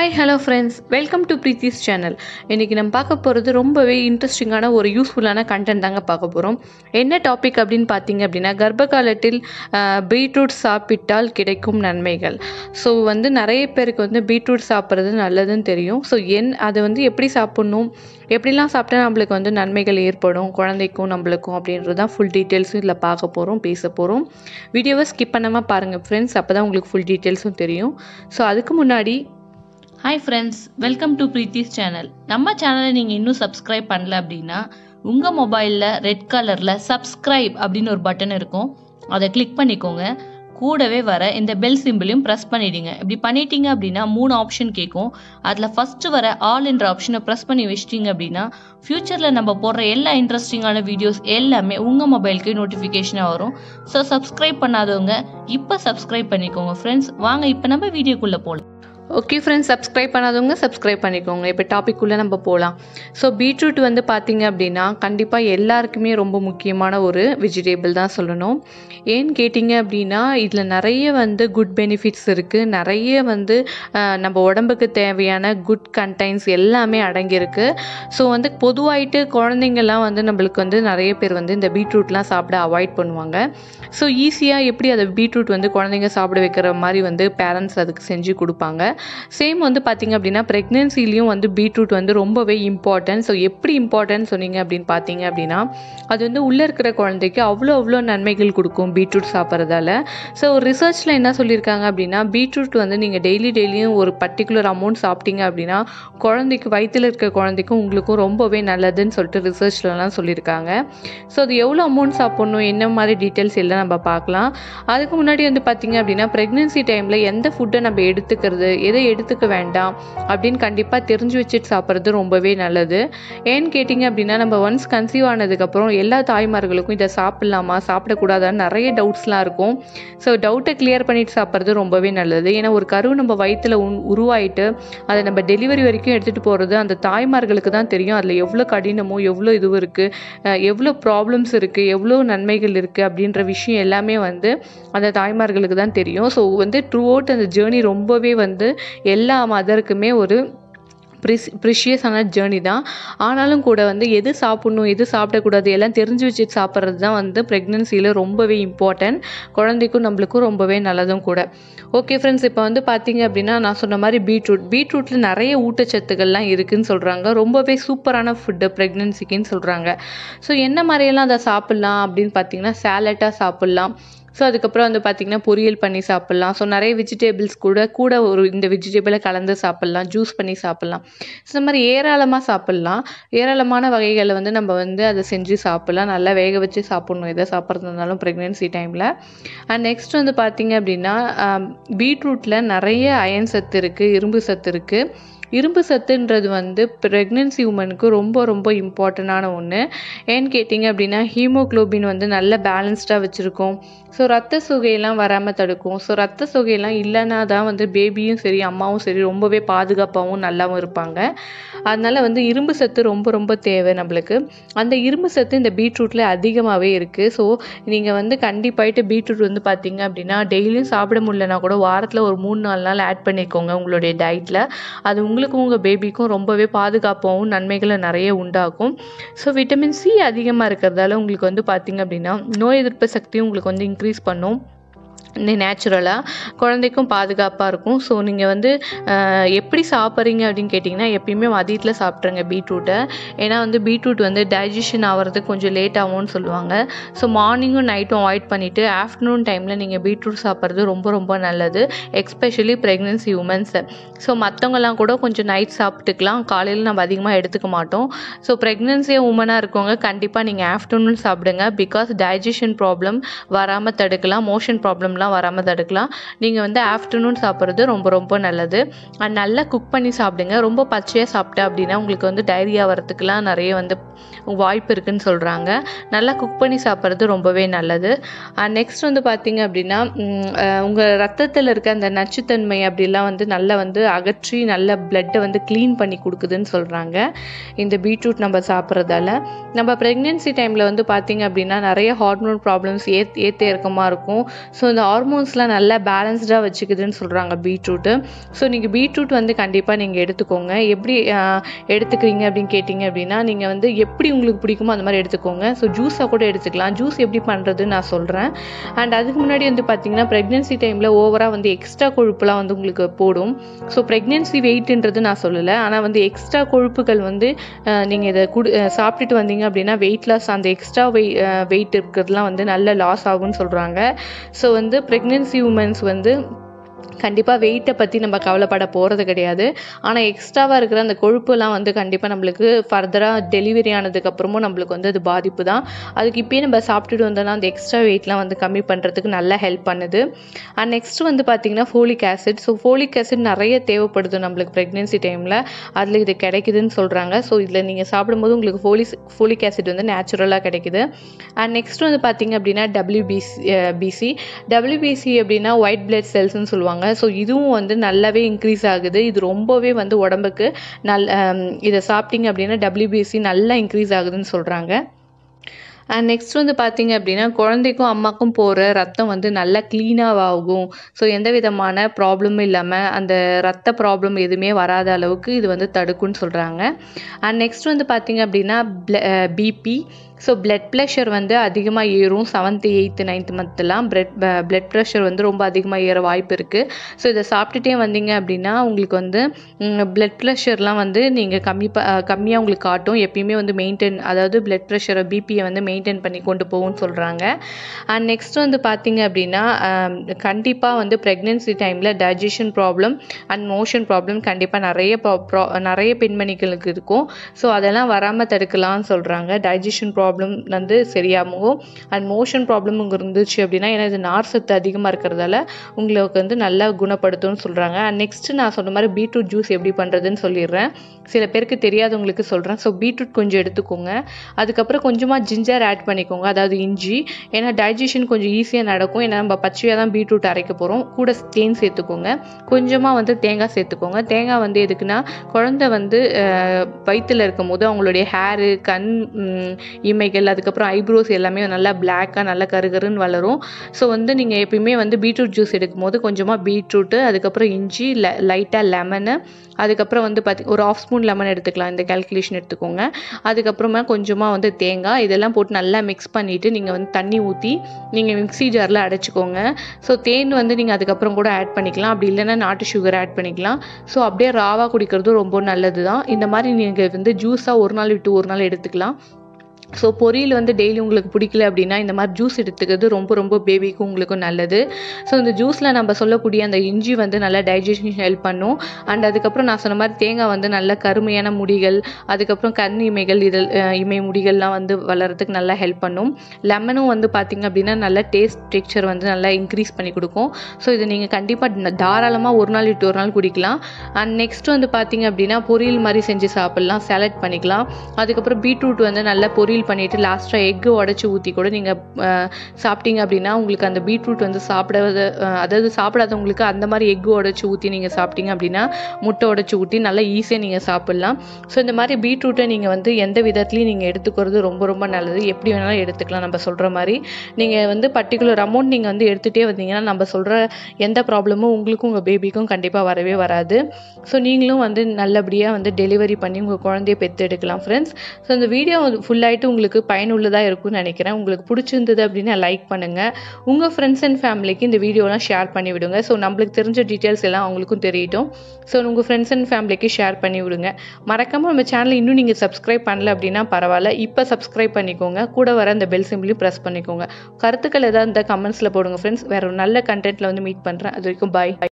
hi hello friends welcome to Preethi's channel இன்றைக்கி நம்ம பார்க்க போகிறது ரொம்பவே இன்ட்ரெஸ்டிங்கான ஒரு யூஸ்ஃபுல்லான கண்டென்ட் தாங்க பார்க்க போகிறோம் என்ன டாபிக் அப்படின்னு பார்த்தீங்க அப்படின்னா கர்ப்ப காலத்தில் பீட்ரூட் சாப்பிட்டால் கிடைக்கும் நன்மைகள் ஸோ வந்து நிறைய பேருக்கு வந்து பீட்ரூட் சாப்பிட்றது நல்லதுன்னு தெரியும் ஸோ என் அதை வந்து எப்படி சாப்பிட்ணும் எப்படிலாம் சாப்பிட்டா நம்மளுக்கு வந்து நன்மைகள் ஏற்படும் குழந்தைக்கும் நம்மளுக்கும் அப்படின்றது தான் ஃபுல் டீட்டெயில்ஸும் இதில் பார்க்க போகிறோம் பேச போகிறோம் வீடியோவை ஸ்கிப் பண்ணாமல் பாருங்கள் ஃப்ரெண்ட்ஸ் அப்போ தான் உங்களுக்கு ஃபுல் டீட்டெயில்ஸும் தெரியும் ஸோ அதுக்கு முன்னாடி hi friends welcome to Preethi's channel நம்ம சேனலை நீங்கள் இன்னும் சப்ஸ்கிரைப் பண்ணல அப்படின்னா உங்கள் மொபைலில் ரெட் கலரில் சப்ஸ்கிரைப் அப்படின்னு ஒரு பட்டன் இருக்கும் அதை கிளிக் பண்ணிக்கோங்க கூடவே வர இந்த பெல் சிம்பிளையும் ப்ரெஸ் பண்ணிடுங்க இப்படி பண்ணிட்டீங்க அப்படின்னா மூணு ஆப்ஷன் கேட்கும் அதில் ஃபஸ்ட்டு வர ஆல் என்ற ஆப்ஷனை ப்ரெஸ் பண்ணி வச்சிட்டிங்க அப்படின்னா ஃப்யூச்சரில் நம்ம போடுற எல்லா இன்ட்ரெஸ்டிங்கான வீடியோஸ் எல்லாமே உங்கள் மொபைலுக்கு நோட்டிஃபிகேஷனாக வரும் ஸோ சப்ஸ்கிரைப் பண்ணாதவங்க இப்போ சப்ஸ்கிரைப் பண்ணிக்கோங்க ஃப்ரெண்ட்ஸ் வாங்க இப்போ நம்ம வீடியோக்குள்ளே போகலாம் ஓகே ஃப்ரெண்ட்ஸ் சப்ஸ்கிரைப் பண்ணாதவங்க சப்ஸ்கிரைப் பண்ணிக்கோங்க இப்போ டாபிக்குள்ளே நம்ம போகலாம் ஸோ பீட்ரூட் வந்து பார்த்தீங்க அப்படின்னா கண்டிப்பாக எல்லாருக்குமே ரொம்ப முக்கியமான ஒரு வெஜிடேபிள் தான் சொல்லணும் ஏன்னு கேட்டிங்க அப்படின்னா இதில் நிறைய வந்து குட் பெனிஃபிட்ஸ் இருக்குது நிறைய வந்து அஹ், நம்ம உடம்புக்கு தேவையான குட் கண்டைன்ஸ் எல்லாமே அடங்கியிருக்கு ஸோ வந்து பொதுவாயிட்டு குழந்தைங்கள்லாம் வந்து நம்மளுக்கு வந்து நிறைய பேர் வந்து இந்த பீட்ரூட்லாம் சாப்பிட அவாய்ட் பண்ணுவாங்க ஸோ ஈஸியாக எப்படி அதை பீட்ரூட் வந்து குழந்தைங்க சாப்பிட வைக்கிற மாதிரி வந்து பேரண்ட்ஸ் அதுக்கு செஞ்சு கொடுப்பாங்க சேம் வந்து பார்த்திங்க அப்படின்னா ப்ரெக்னென்சிலையும் வந்து பீட்ரூட் வந்து ரொம்பவே இம்பார்ட்டன்ட் ஸோ எப்படி இம்பார்ட்டன்ட் சொன்னீங்க அப்படின்னு பார்த்தீங்க அப்படின்னா அது வந்து உள்ளே இருக்கிற குழந்தைக்கு அவ்வளோ அவ்வளோ நன்மைகள் கொடுக்கும் பீட்ரூட் சாப்பிட்றதால ஸோ ரிசர்ச்சில் என்ன சொல்லியிருக்காங்க அப்படின்னா பீட்ரூட் வந்து நீங்கள் டெய்லி டெய்லியும் ஒரு பர்டிகுலர் அமௌண்ட் சாப்பிட்டீங்க அப்படின்னா குழந்தைக்கு வயிற்றில் இருக்க குழந்தைக்கும் உங்களுக்கும் ரொம்பவே நல்லதுன்னு சொல்லிட்டு ரிசர்ச்லலாம் சொல்லியிருக்காங்க ஸோ அது எவ்வளோ அமௌண்ட் சாப்பிட்ணும் என்ன மாதிரி டீட்டெயில்ஸ் எல்லாம் நம்ம பார்க்கலாம் அதுக்கு முன்னாடி வந்து பார்த்தீங்க அப்படின்னா ப்ரெக்னென்சி டைமில் எந்த ஃபுட்டை நம்ம எடுத்துக்கிறது எதை எடுத்துக்க வேண்டாம் அப்படின்னு கண்டிப்பாக தெரிஞ்சு வச்சுட்டு சாப்பிட்றது ரொம்பவே நல்லது ஏன்னு கேட்டிங்க அப்படின்னா நம்ம ஒன்ஸ் கன்சீவ் ஆனதுக்கப்புறம் எல்லா தாய்மார்களுக்கும் இதை சாப்பிட்லாமா சாப்பிடக்கூடாதான்னு நிறைய டவுட்ஸ்லாம் இருக்கும் ஸோ டவுட்டை கிளியர் பண்ணிட்டு சாப்பிட்றது ரொம்பவே நல்லது ஏன்னா ஒரு கரு நம்ம வயிற்றில் உருவாயிட்டு அதை நம்ம டெலிவரி வரைக்கும் எடுத்துகிட்டு போகிறது அந்த தாய்மார்களுக்கு தான் தெரியும் அதில் எவ்வளோ கடினமோ எவ்வளோ இதுவும் இருக்குது எவ்வளோ ப்ராப்ளம்ஸ் இருக்குது எவ்வளோ நன்மைகள் இருக்குது அப்படின்ற விஷயம் எல்லாமே வந்து அந்த தாய்மார்களுக்கு தான் தெரியும் ஸோ வந்து த்ரூ அவுட் அந்த ஜேர்னி ரொம்பவே வந்து எல்லா மதருக்குமே ஒரு ப்ரிஸ் ப்ரிஷியஸான ஜேர்னி தான் ஆனாலும் கூட வந்து எது சாப்பிட்ணும் எது சாப்பிடக்கூடாது எல்லாம் தெரிஞ்சு வச்சுட்டு சாப்பிட்றது தான் வந்து ப்ரெக்னென்சியில் ரொம்பவே இம்பார்ட்டன்ட் குழந்தைக்கும் நம்மளுக்கும் ரொம்பவே நல்லதும் கூட ஓகே ஃப்ரெண்ட்ஸ் இப்போ வந்து பார்த்தீங்க அப்படின்னா நான் சொன்ன மாதிரி பீட்ரூட் பீட்ரூட்டில் நிறைய ஊட்டச்சத்துக்கள்லாம் இருக்குதுன்னு சொல்கிறாங்க ரொம்பவே சூப்பரான ஃபுட்டு ப்ரெக்னென்சிக்குன்னு சொல்கிறாங்க ஸோ என்ன மாதிரியெல்லாம் அதை சாப்பிட்லாம் அப்படின்னு பார்த்தீங்கன்னா சேலட்டாக சாப்பிட்லாம் ஸோ அதுக்கப்புறம் வந்து பார்த்திங்கன்னா பொரியல் பண்ணி சாப்பிட்லாம் ஸோ நிறைய வெஜிடபிள்ஸ் கூட கூட ஒரு இந்த வெஜிடபிளை கலந்து சாப்பிட்லாம் ஜூஸ் பண்ணி சாப்பிட்லாம் ஸோ இந்த மாதிரி ஏராளமாக சாப்பிட்லாம் ஏராளமான வகைகளை வந்து நம்ம வந்து அதை செஞ்சு சாப்பிட்லாம் நல்லா வேக வச்சு சாப்பிட்ணும் எதை சாப்பிட்றது இருந்தாலும் ப்ரெக்னென்சி டைமில் அண்ட் நெக்ஸ்ட் வந்து பார்த்திங்க அப்படின்னா பீட்ரூட்டில் நிறைய அயன் சத்து இருக்குது இரும்பு சத்து இருக்குது இரும்பு சத்துன்றது வந்து ப்ரெக்னென்சி உமனுக்கு ரொம்ப ரொம்ப இம்பார்ட்டண்டான ஒன்று ஏன்னு கேட்டிங்க அப்படின்னா ஹீமோக்ளோபின் வந்து நல்ல பேலன்ஸ்டாக வச்சுருக்கோம் ஸோ ரத்த சுகையெல்லாம் வராமல் தடுக்கும் ஸோ ரத்த சுகையெல்லாம் இல்லைன்னா தான் வந்து பேபியும் சரி அம்மாவும் சரி ரொம்பவே பாதுகாப்பாகவும் நல்லாவும் இருப்பாங்க அதனால் வந்து இரும்பு சத்து ரொம்ப ரொம்ப தேவை நம்மளுக்கு அந்த இரும்பு சத்து இந்த பீட்ரூட்டில் அதிகமாகவே இருக்குது ஸோ நீங்கள் வந்து கண்டிப்பாயிட்டு பீட்ரூட் வந்து பார்த்தீங்க அப்படின்னா டெய்லியும் சாப்பிட முடியலனா கூட வாரத்தில் ஒரு மூணு நாலு நாள் ஆட் பண்ணிக்கோங்க உங்களுடைய டயட்டில் அது உங்களுக்கும் உங்கள் பேபிக்கும் ரொம்பவே பாதுகாப்பாகவும் நன்மைகளை நிறைய உண்டாக்கும் ஸோ விட்டமின் சி அதிகமாக இருக்கிறதால உங்களுக்கு வந்து பார்த்தீங்க அப்படின்னா நோய் எதிர்ப்பு சக்தியும் உங்களுக்கு வந்து இன்க்ரீஸ் பண்ணும் நேச்சுரலாக குழந்தைக்கும் பாதுகாப்பாக இருக்கும் ஸோ நீங்கள் வந்து அஹ், எப்படி சாப்பிட்றீங்க அப்படின்னு கேட்டிங்கன்னா எப்பயுமே மதியத்தில் சாப்பிட்ருங்க பீட்ரூட்டை ஏன்னா வந்து பீட்ரூட் வந்து டைஜஷன் ஆகிறதுக்கு கொஞ்சம் லேட் ஆகும்னு சொல்லுவாங்க ஸோ மார்னிங்கும் நைட்டும் அவாய்ட் பண்ணிவிட்டு ஆஃப்டர்நூன் டைமில் நீங்கள் பீட்ரூட் சாப்பிட்றது ரொம்ப ரொம்ப நல்லது எக்ஸ்பெஷலி ப்ரெக்னென்சி உமன்ஸை ஸோ மற்றவங்கலாம் கூட கொஞ்சம் நைட் சாப்பிட்டுக்கலாம் காலையில் நம்ம அதிகமாக எடுத்துக்க மாட்டோம் ஸோ ப்ரெக்னென்சியாக உமனாக இருக்கவங்க கண்டிப்பாக நீங்கள் ஆஃப்டர்நூன் சாப்பிடுங்க பிகாஸ் டைஜஷன் ப்ராப்ளம் வராமல் தடுக்கலாம் மோஷன் ப்ராப்ளம்லாம் வராமல் தடுக்கலாம் நீங்கள் வந்து ஆஃப்டர்நூன் சாப்பிட்றது ரொம்ப ரொம்ப நல்லது அண்ட் நல்லா குக் பண்ணி சாப்பிடுங்க ரொம்ப பச்சையாக சாப்பிட்டா அப்படின்னா உங்களுக்கு வந்து டைரியா வரத்துக்குலாம் நிறைய வந்து வாய்ப்பு இருக்குன்னு சொல்கிறாங்க நல்லா குக் பண்ணி சாப்பிட்றது ரொம்பவே நல்லது அண்ட் நெக்ஸ்ட் வந்து பார்த்தீங்க அப்படின்னா உங்கள் ரத்தத்தில் இருக்க அந்த நச்சுத்தன்மை அப்படிலாம் வந்து நல்லா வந்து அகற்றி நல்ல பிளட்டை வந்து க்ளீன் பண்ணி கொடுக்குதுன்னு சொல்கிறாங்க இந்த பீட்ரூட் நம்ம சாப்பிட்றதால நம்ம ப்ரெக்னென்சி டைமில் வந்து பார்த்தீங்க அப்படின்னா நிறைய ஹார்மோன் ப்ராப்ளம்ஸ் ஏத் ஏற்ற இறக்கமாக இருக்கும் ஸோ இந்த ஹார்மோன்ஸ்லாம் நல்லா பேலன்ஸ்டாக வச்சுக்குதுன்னு சொல்கிறாங்க பீட்ரூட்டு ஸோ நீங்கள் பீட்ரூட் வந்து கண்டிப்பாக நீங்கள் எடுத்துக்கோங்க எப்படி ஆஹ், எடுத்துக்கிறீங்க அப்படின்னு கேட்டிங்க அப்படின்னா நீங்கள் வந்து எப்படி உங்களுக்கு பிடிக்குமோ அந்த மாதிரி எடுத்துக்கோங்க ஸோ ஜூஸாக கூட எடுத்துக்கலாம் ஜூஸ் எப்படி பண்ணுறதுன்னு நான் சொல்கிறேன் அண்ட் அதுக்கு முன்னாடி வந்து பார்த்தீங்கன்னா ப்ரெக்னென்சி டைமில் ஓவராக வந்து எக்ஸ்ட்ரா கொழுப்புலாம் வந்து உங்களுக்கு போடும் ஸோ ப்ரெக்னென்சி வெயிட்ன்றது நான் சொல்லலை ஆனால் வந்து எக்ஸ்ட்ரா கொழுப்புகள் வந்து நீங்கள் இதை குடு அஹ் சாப்பிட்டுட்டு வந்தீங்க அப்படின்னா வெயிட் லாஸ் அந்த எக்ஸ்ட்ரா வெய் வெயிட் இருக்கிறதுலாம் வந்து நல்ல லாஸ் ஆகும்னு சொல்கிறாங்க ஸோ வந்து ப்ரெக்னென்சி உமன்ஸ் வந்து கண்டிப்பாக வெயிட்டை பற்றி நம்ம கவலைப்பட போகிறது கிடையாது ஆனால் எக்ஸ்ட்ராவாக இருக்கிற அந்த கொழுப்புலாம் வந்து கண்டிப்பாக நம்மளுக்கு ஃபர்தராக டெலிவரி ஆனதுக்கப்புறமும் நம்மளுக்கு வந்து அது பாதிப்பு தான் அதுக்கு இப்போயே நம்ம சாப்பிட்டுட்டு வந்தோம்னா அந்த எக்ஸ்ட்ரா வெயிட்லாம் வந்து கம்மி பண்ணுறதுக்கு நல்லா ஹெல்ப் பண்ணுது அண்ட் நெக்ஸ்ட் வந்து பார்த்திங்கன்னா folic acid so folic acid நிறைய தேவைப்படுது நம்மளுக்கு ப்ரெக்னென்சி டைமில் அதில் இது கிடைக்குதுன்னு சொல்கிறாங்க ஸோ இதில் நீங்கள் சாப்பிடும்போது உங்களுக்கு ஃபோலிஸ் ஃபோலிக் ஆசிட் வந்து நேச்சுரலாக கிடைக்குது அண்ட் நெக்ஸ்ட் வந்து பார்த்தீங்க அப்படின்னா டபிள்யூபிசி பிசி டபிள்யூபிசி அப்படின்னா ஒயிட் பிளட் செல்ஸ்னு சொல்லுவாங்க ஸோ இதுவும் வந்து நல்லாவே இன்க்ரீஸ் ஆகுது இது ரொம்பவே வந்து உடம்புக்கு நல் ஹம், இதை சாப்பிட்டீங்க அப்படின்னா டபிள்யூபிசி நல்லா இன்க்ரீஸ் ஆகுதுன்னு சொல்கிறாங்க அண்ட் நெக்ஸ்ட் வந்து பார்த்தீங்க அப்படின்னா குழந்தைக்கும் அம்மாக்கும் போகிற ரத்தம் வந்து நல்லா க்ளீனாக ஆகும் ஸோ எந்த விதமான ப்ராப்ளமும் இல்லாமல் அந்த ரத்த ப்ராப்ளம் எதுவுமே வராத அளவுக்கு இது வந்து தடுக்கும்னு சொல்கிறாங்க அண்ட் நெக்ஸ்ட் வந்து பார்த்தீங்க அப்படின்னா பிபி ஸோ பிளட் ப்ரெஷர் வந்து அதிகமாக ஏறும் செவன்த்து எயித்து நைன்த்து மந்த்லாம் பிளட் பிளட் ப்ரெஷர் வந்து ரொம்ப அதிகமாக ஏற வாய்ப்பு இருக்குது ஸோ இதை சாப்பிட்டுட்டே வந்தீங்க அப்படின்னா உங்களுக்கு வந்து பிளட் ப்ரெஷர்லாம் வந்து நீங்கள் கம்மி ப கம்மியாக உங்களுக்கு காட்டும் எப்பயுமே வந்து மெயின்டைன் அதாவது பிளட் ப்ரெஷரை பிபியை வந்து மெயின்டைன் பண்ணி கொண்டு போகும்னு சொல்கிறாங்க அண்ட் நெக்ஸ்ட் வந்து பார்த்தீங்க அப்படின்னா கண்டிப்பாக வந்து ப்ரெக்னென்சி டைமில் digestion problem and motion problem கண்டிப்பாக நிறைய pro- pro- நிறைய பெண்மணிகளுக்கு இருக்கும் ஸோ அதெல்லாம் வராமல் தடுக்கலாம்னு சொல்கிறாங்க டைஜஷன் ப்ராப்ளம் வந்து சரியாகும் அண்ட் மோஷன் ப்ராப்ளம் உங்க இருந்துச்சு அப்படின்னா ஏன்னா இது நார் சத்து அதிகமாக இருக்கிறதால உங்களுக்கு வந்து நல்லா குணப்படுத்தும்னு சொல்கிறாங்க அண்ட் நெக்ஸ்ட் நான் சொன்ன மாதிரி பீட்ரூட் ஜூஸ் எப்படி பண்ணுறதுன்னு சொல்லிடுறேன் சில பேருக்கு தெரியாதவங்களுக்கு சொல்கிறேன் ஸோ பீட்ரூட் கொஞ்சம் எடுத்துக்கோங்க அதுக்கப்புறம் கொஞ்சமாக ஜிஞ்சர் ஆட் பண்ணிக்கோங்க அதாவது இஞ்சி ஏன்னா டைஜஷன் கொஞ்சம் ஈஸியாக நடக்கும் ஏன்னா நம்ம பச்சையாக தான் பீட்ரூட் அரைக்க போகிறோம் கூட தேன் சேர்த்துக்கோங்க கொஞ்சமாக வந்து தேங்காய் சேர்த்துக்கோங்க தேங்காய் வந்து எதுக்குன்னா குழந்தை வந்து அஹ், வயித்துல இருக்கும் போது அவங்களுடைய ஹேரு கண் ம், இமைகள் அதுக்கப்புறம் ஐப்ரோஸ் எல்லாமே நல்லா பிளாக்காக நல்லா கருகருன்னு வளரும் ஸோ வந்து நீங்கள் எப்பயுமே வந்து பீட்ரூட் ஜூஸ் எடுக்கும்போது கொஞ்சமாக பீட்ரூட்டு அதுக்கப்புறம் இஞ்சி லைட்டாக லெமனு அதுக்கப்புறம் வந்து பார்த்தி ஒரு ஆஃப் ஸ்பூன் லெமன் எடுத்துக்கலாம் இந்த கால்குலேஷன் எடுத்துக்கோங்க அதுக்கப்புறமா கொஞ்சமாக வந்து தேங்காய் இதெல்லாம் போட்டு நல்லா மிக்ஸ் பண்ணிவிட்டு நீங்கள் வந்து தண்ணி ஊற்றி நீங்கள் மிக்ஸி ஜாரில் அடைச்சிக்கோங்க ஸோ தேன் வந்து நீங்கள் அதுக்கப்புறம் கூட ஆட் பண்ணிக்கலாம் அப்படி இல்லைன்னா நாட்டு சுகர் ஆட் பண்ணிக்கலாம் ஸோ அப்படியே ராவாக குடிக்கிறதும் ரொம்ப நல்லது தான் இந்த மாதிரி நீங்கள் வந்து ஜூஸாக ஒரு நாள் விட்டு ஒரு நாள் எடுத்துக்கலாம் ஸோ பொரியல் வந்து டெய்லி உங்களுக்கு பிடிக்கல அப்படின்னா இந்த மாதிரி ஜூஸ் எடுத்துக்கிறது ரொம்ப ரொம்ப பேபிக்கும் உங்களுக்கும் நல்லது ஸோ இந்த ஜூஸில் நம்ம சொல்லக்கூடிய அந்த இஞ்சி வந்து நல்லா டைஜஷன் ஹெல்ப் பண்ணும் அண்ட் அதுக்கப்புறம் நான் சொன்ன மாதிரி தேங்காய் வந்து நல்ல கருமையான முடிகள் அதுக்கப்புறம் கண் இமைகள் இதில் அஹ், இமை முடிகள்லாம் வந்து வளர்கிறதுக்கு நல்லா ஹெல்ப் பண்ணும் லெமனும் வந்து பார்த்திங்க அப்படின்னா நல்ல டேஸ்ட் டெக்ஸ்சர் வந்து நல்லா இன்க்ரீஸ் பண்ணி கொடுக்கும் ஸோ இது நீங்கள் கண்டிப்பாக தாராளமாக ஒரு நாள் விட்டு ஒரு நாள் குடிக்கலாம் அண்ட் நெக்ஸ்ட் வந்து பார்த்தீங்க அப்படின்னா பொரியல் மாதிரி செஞ்சு சாப்பிட்லாம் சாலட் பண்ணிக்கலாம் அதுக்கப்புறம் பீட்ரூட் வந்து நல்லா பொரியல் பண்ணிவிட்டு லாஸ்ட்டாக எக்கு உடச்சி ஊற்றி கூட நீங்கள் சாப்பிட்டீங்க அப்படின்னா உங்களுக்கு அந்த பீட்ரூட் வந்து சாப்பிடாத அஹ், அதாவது சாப்பிடாதவங்களுக்கு அந்த மாதிரி எக்கு உடச்சி ஊற்றி நீங்கள் சாப்பிட்டீங்க அப்படின்னா முட்டை உடச்சி ஊற்றி நல்லா ஈஸியாக நீங்கள் சாப்பிட்லாம் ஸோ இந்த மாதிரி பீட்ரூட்டை நீங்கள் வந்து எந்த விதத்துலையும் நீங்கள் எடுத்துக்கிறது ரொம்ப ரொம்ப நல்லது எப்படி வேணாலும் எடுத்துக்கலாம் நம்ம சொல்கிற மாதிரி நீங்கள் வந்து பர்டிகுலர் அமௌண்ட் நீங்கள் வந்து எடுத்துகிட்டே வந்தீங்கன்னா நம்ம சொல்கிற எந்த ப்ராப்ளமும் உங்களுக்கும் உங்கள் பேபிக்கும் கண்டிப்பாக வரவே வராது ஸோ நீங்களும் வந்து நல்லபடியாக வந்து டெலிவரி பண்ணி உங்கள் குழந்தைய பெற்றெடுக்கலாம் ஃப்ரெண்ட்ஸ் ஸோ இந்த வீடியோ ஃபுல்லாயிட்டு உங்களுக்கு பயனுள்ளதாக இருக்கும்னு நினைக்கிறேன் உங்களுக்கு பிடிச்சிருந்தது அப்படின்னா லைக் பண்ணுங்கள் உங்கள் ஃப்ரெண்ட்ஸ் அண்ட் ஃபேமிலிக்கு இந்த வீடியோலாம் ஷேர் பண்ணி விடுங்க ஸோ நம்மளுக்கு தெரிஞ்ச டீட்டெயில்ஸ் எல்லாம் அவங்களுக்கும் தெரியட்டும் ஸோ உங்கள் ஃப்ரெண்ட்ஸ் அண்ட் ஃபேமிலிக்கு ஷேர் பண்ணி விடுங்க மறக்காமல் நம்ம சேனலை இன்னும் நீங்கள் சப்ஸ்கிரைப் பண்ணல அப்படின்னா பரவாயில்ல இப்போ சப்ஸ்கிரைப் பண்ணிக்கோங்க கூட வர அந்த பெல் சிம்பிளையும் ப்ரெஸ் பண்ணிக்கோங்க கருத்துக்கள் ஏதாவது இந்த கமெண்ட்ஸில் போடுங்க ஃப்ரெண்ட்ஸ் வேற ஒரு நல்ல கண்டென்ட்டில் வந்து மீட் பண்ணுறேன் அது வரைக்கும் பாய்